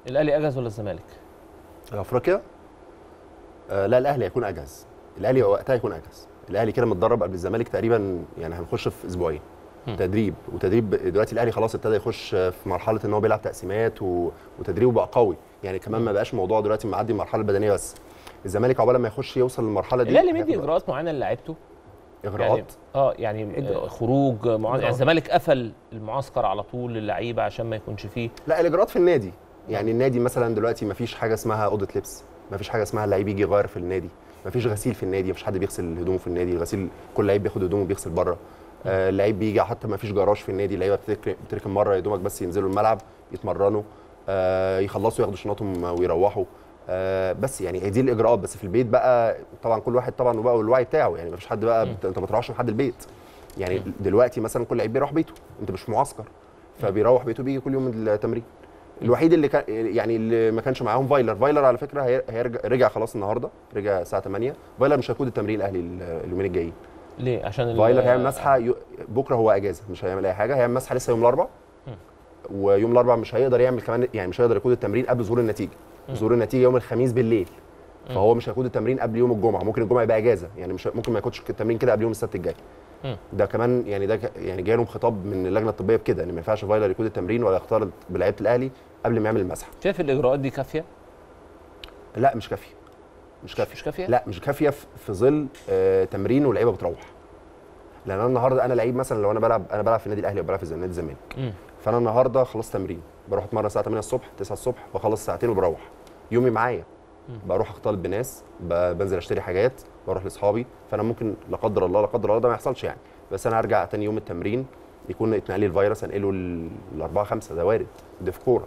الاهلي اجهز ولا الزمالك؟ افريقيا آه لا الاهلي هيكون اجهز الاهلي وقتها هيكون اجهز الاهلي كده متدرب قبل الزمالك تقريبا يعني هنخش في اسبوعين مم. تدريب وتدريب دلوقتي الاهلي خلاص ابتدى يخش في مرحله ان هو بيلعب تقسيمات و... وتدريبه بقى قوي يعني كمان ما بقاش موضوع دلوقتي معدي المرحله البدنيه بس الزمالك عقبال ما يخش يوصل للمرحله دي الاهلي مدي هياخد وقت. اجراءات معينه للاعيبته يعني اجراءات اه يعني إجراءات. آه، خروج معا... يعني إجراءات. الزمالك قفل المعسكر على طول للعيبه عشان ما يكونش فيه لا الاجراءات في النادي يعني النادي مثلا دلوقتي ما فيش حاجه اسمها اوضه لبس ما فيش حاجه اسمها اللعيب يجي يغير في النادي ما فيش غسيل في النادي ما فيش حد بيغسل هدومه في النادي الغسيل كل لعيب بياخد هدومه وبيغسل بره آه اللعيب بيجي حتى ما فيش جراج في النادي اللعيبه بترك- بتركن مره يا دوبك بس ينزلوا الملعب يتمرنوا آه يخلصوا ياخدوا شنطهم ويروحوا آه بس يعني هي دي الاجراءات بس في البيت بقى طبعا كل واحد طبعا وبقى والوعي بتاعه يعني ما فيش حد بقى بت... انت ما تروحش لحد البيت يعني دلوقتي مثلا كل لعيب بيروح بيته انت مش في معسكر فبيروح بيته بيجي كل يوم التمرين الوحيد اللي كان يعني اللي ما كانش معاهم فايلر فايلر على فكره هي- هيرجع رجع خلاص النهارده رجع الساعه 8 فايلر مش هيقود التمرين الاهلي ال- اليومين الجايين ليه عشان ال- فايلر هيعمل مسحه يو... بكره هو اجازه مش هيعمل اي حاجه هيعمل مسحه لسه يوم الاربعاء ويوم الاربعاء مش هيقدر يعمل كمان يعني مش هيقدر يقود التمرين قبل ظهور النتيجه ظهور النتيجه يوم الخميس بالليل فهو مش هيقود التمرين قبل يوم الجمعه ممكن الجمعه يبقى اجازه يعني مش ممكن ما ياخدش التمرين كده قبل يوم السبت الجاي مم. ده كمان يعني ده ك- يعني جاي لهم خطاب من اللجنه الطبيه بكده ان ما ينفعش فايلر يقود التمرين ولا يختلط بلعيبه الاهلي قبل ما يعمل المسحه شايف الاجراءات دي كافيه؟ لا مش كافيه مش كافيه مش كافيه؟ لا مش كافيه في في ظل آه تمرين واللعيبه بتروح لان انا النهارده انا لعيب مثلا لو انا بلعب انا بلعب في النادي الاهلي او بلعب في الزمالك- نادي الزمالك مم. فانا النهارده خلصت تمرين بروح اتمرن الساعه 8 الصبح 9 الصبح بخلص ساعتين وبروح يومي معايا بروح اختلط بناس ب- بنزل اشتري حاجات بروح لاصحابي فانا ممكن لا قدر الله لا قدر الله ده ما يحصلش يعني بس انا ارجع تاني يوم التمرين يكون اتنقل لي الفيروس انقله الاربعه خمسه ده وارد ده في كوره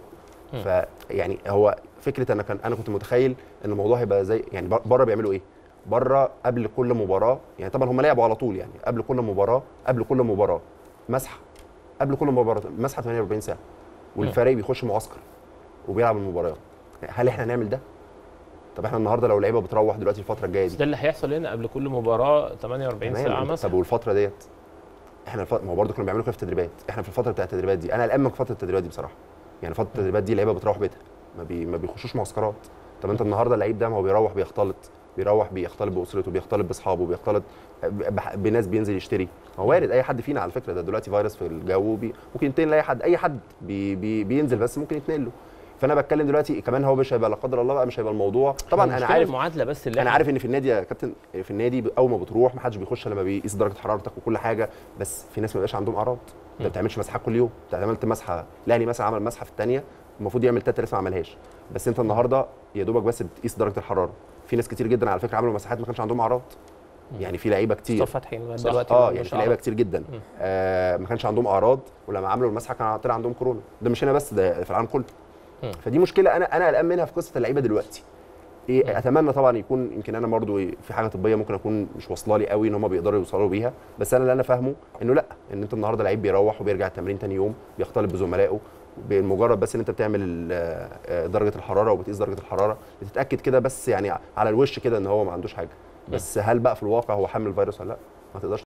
فيعني هو فكره انا كان انا كنت متخيل ان الموضوع هيبقى زي يعني بر- بره بيعملوا ايه؟ بره قبل كل مباراه يعني طبعا هم لعبوا على طول يعني قبل كل مباراه قبل كل مباراه مسحه قبل كل مباراه مسحه 48 ساعه والفريق بيخش معسكر وبيلعب المباريات هل احنا هنعمل ده؟ طب احنا النهارده لو لعيبه بتروح دلوقتي الفتره الجايه بس دي ده اللي هيحصل هنا قبل كل مباراه 48 تمام، ساعه طب مثلا والفتره ديت احنا الف... ما هو برضه كانوا بيعملوا كده في التدريبات احنا في الفتره بتاعت التدريبات دي انا قلقان من فتره التدريبات دي بصراحه يعني فتره التدريبات دي اللعيبه بتروح بيتها ما, بي... ما بيخشوش معسكرات طب انت النهارده اللعيب ده ما هو بيروح بيختلط بيروح بيختلط باسرته بيختلط باصحابه بيختلط ب... بح- بناس بينزل يشتري هو وارد اي حد فينا على فكره ده دلوقتي فيروس في الجو بي... ممكن ينتقل لاي حد اي حد بي... بي... بينزل بس ممكن يتنقل له فانا بتكلم دلوقتي كمان هو مش هيبقى لا قدر الله بقى مش هيبقى الموضوع طبعا انا المشكلة عارف المعادله بس اللي انا إحنا- عارف ان في النادي يا كابتن في النادي ب- اول ما بتروح ما حدش بيخش لما بيقيس درجه حرارتك وكل حاجه بس في ناس ما بيبقاش عندهم اعراض انت ما بتعملش مسحات كل يوم انت عملت مسحه الاهلي مثلا عمل مسحه في الثانيه المفروض يعمل ثلاثه لسه ما عملهاش بس انت النهارده يا دوبك بس بتقيس درجه الحراره في ناس كتير جدا على فكره عملوا مساحات ما كانش عندهم اعراض يعني في لعيبه كتير مصطفى فتحي لغايه صح. دلوقتي اه ما يعني في عندوش لعيبه أعراض. كتير جدا آه ما كانش عندهم اعراض ولما عملوا المسحه كان طلع عندهم كورونا ده مش هنا بس ده في العالم كله مم. فدي مشكله انا انا قلقان منها في قصه اللعيبه دلوقتي ايه اتمنى طبعا يكون يمكن انا برضو في حاجه طبيه ممكن اكون مش واصله لي قوي ان هم بيقدروا يوصلوا بيها بس انا اللي انا فاهمه انه لا ان انت النهارده لعيب بيروح وبيرجع التمرين تاني يوم بيختلط بزملائه بمجرد بس ان انت بتعمل ال- آه، درجه الحراره وبتقيس درجه الحراره بتتاكد كده بس يعني على الوش كده ان هو ما عندوش حاجه بس هل بقى في الواقع هو حامل الفيروس ولا لا ما تقدرش